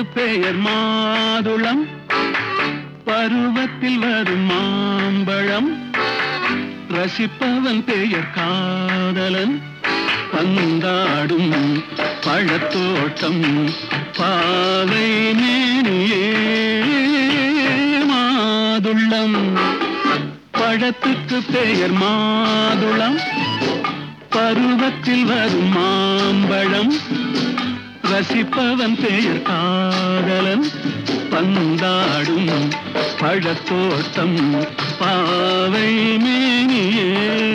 பெயர் மாதுளம் பருவத்தில் வரும் மாம்பழம் ரசிப்பவன் பெயர் காதலன் பந்தாடும் பழத்தோட்டம் பாவை மேனியே மாதுளம் பழத்துக்கு பெயர் மாதுளம் பருவத்தில் வரும் மாம்பழம் ரசிப்பவன் பெயர் காதலன் பந்தாடும் பழத்தோட்டம் பாவை மேனியே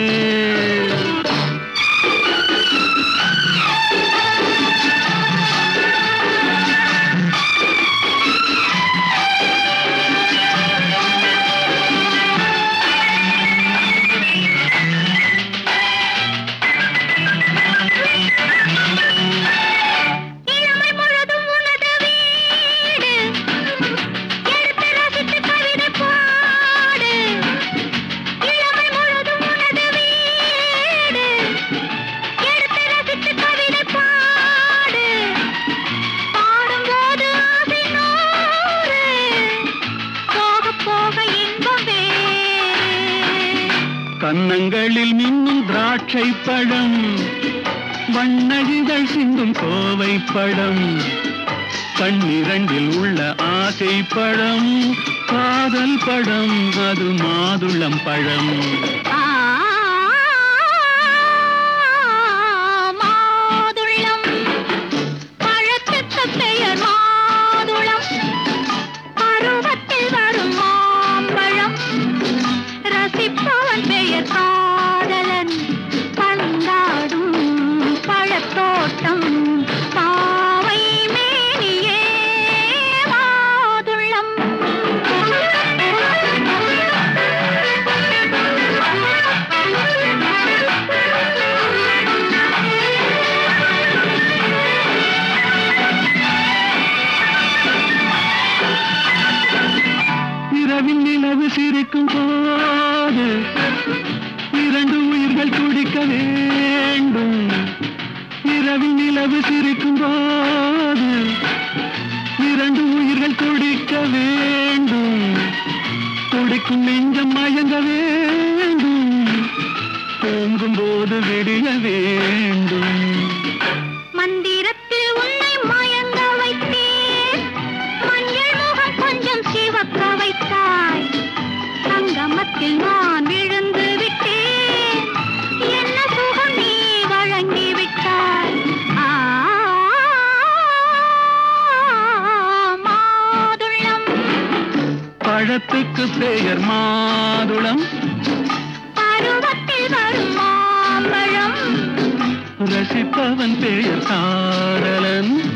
இளமை முழுதும் உனது வீடு எடுத்து ரசித்து கவிதை பாடு இளமை முழுதும் உனது வீடு எடுத்து ரசித்து கவிதை பாடு பாடும்போது ஆசை நூறு போக போக இன்பம் வேறு கன்னங்களில் மின்னும் திராட்சை பழம் வண்ணகிகள் சிந்தும் கோவை பழம் கண்ணிரண்டில் உள்ள ஆசை பழம் காதல் பழம் அது மாதுளம் பழம் மாதுளம் பழத்துக்கு பெயர் மாதுளம் பருவத்தில் வரும் மாம்பழம் ரசிப்பவன் பெயர் காதலன் பந்தாடும் பழத்தோட்டம் பாவை மேனியே மாதுளம் இரவில் நிலவு சிரிக்கும் போது இரண்டு உயிர்கள் துடிக்க வேண்டும் இரவில் நிலவு சிரிக்கும் போது இரண்டு உயிர்கள் துடிக்க வேண்டும் துடிக்கும் நெஞ்சம் மயங்க வேண்டும் தூங்கும் போது விடிய வேண்டும் மந்திரத்தில் உன்னை மயங்க வைத்தேன் மஞ்சள் முகம் கொஞ்சம் சிவக்க வைத்தாய் சங்கமத்தில் நான் விழுந்து விட்டேன் என்ன சுகம் நீ வழங்கி விட்டாய் ஆ, மாதுளம் பழத்துக்கு பெயர் மாதுளம் பருவத்தில் வரும் மாம்பழம் ரசிப்பவன் பெயர் காதலன்